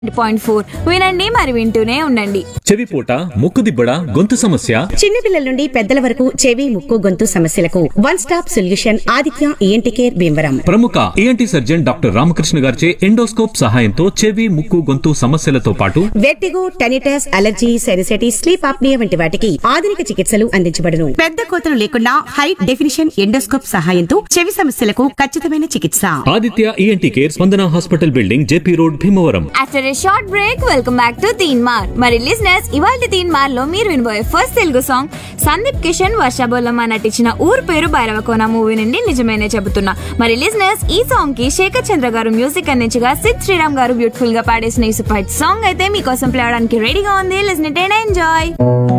point four వినండి మరి వింటూనే ఉండండి చెవిపోట ముక్కుదిబ్బడ గొంతు సమస్య చిన్నపిల్లల నుండి పెద్దల వరకు చెవి ముక్కు గొంతు సమస్యలకు one stop solution Aditya ENT care Bhimavaram ప్రముఖ ఏఎన్టీ సర్జన్ డాక్టర్ రామకృష్ణ గారిచే ఎండోస్కోప్ సహాయంతో చెవి ముక్కు గొంతు సమస్యలతో పాటు vertigo tinnitus allergy sinusitis sleep apnoea వంటి వాటికి ఆధునిక చికిత్సలు అందించబడును పెద్ద కోతలు లేకుండా హై డెఫినిషన్ ఎండోస్కోప్ సహాయంతో చెవి సమస్యలకు ఖచ్చితమైన చికిత్స Aditya ENT care Spandana hospital building JP road Bhimavaram after a short break welcome back to Teen Maar మరి లిజినెస్ ఇవాళ తీన్ మార్ లో మీరు వినబోయే ఫస్ట్ తెలుగు సాంగ్ సందీప్ కిషన్ వర్షబోలమ్మ నటించిన ఊరు పేరు భైరవకోన మూవీ నుండి నిజమేనే చెబుతున్నా మరి లిజినెస్ ఈ సాంగ్ కి శేఖర్ చంద్ర గారు మ్యూజిక్ అందించగా సిద్ శ్రీరామ్ గారు బ్యూటిఫుల్ గా పాడేసిన ఈ సూపర్ హిట్ సాంగ్ అయితే మీకోసం ప్లే అవడానికి రెడీగా ఉంది లిజన్ ఇట్ అండ్ ఎంజాయ్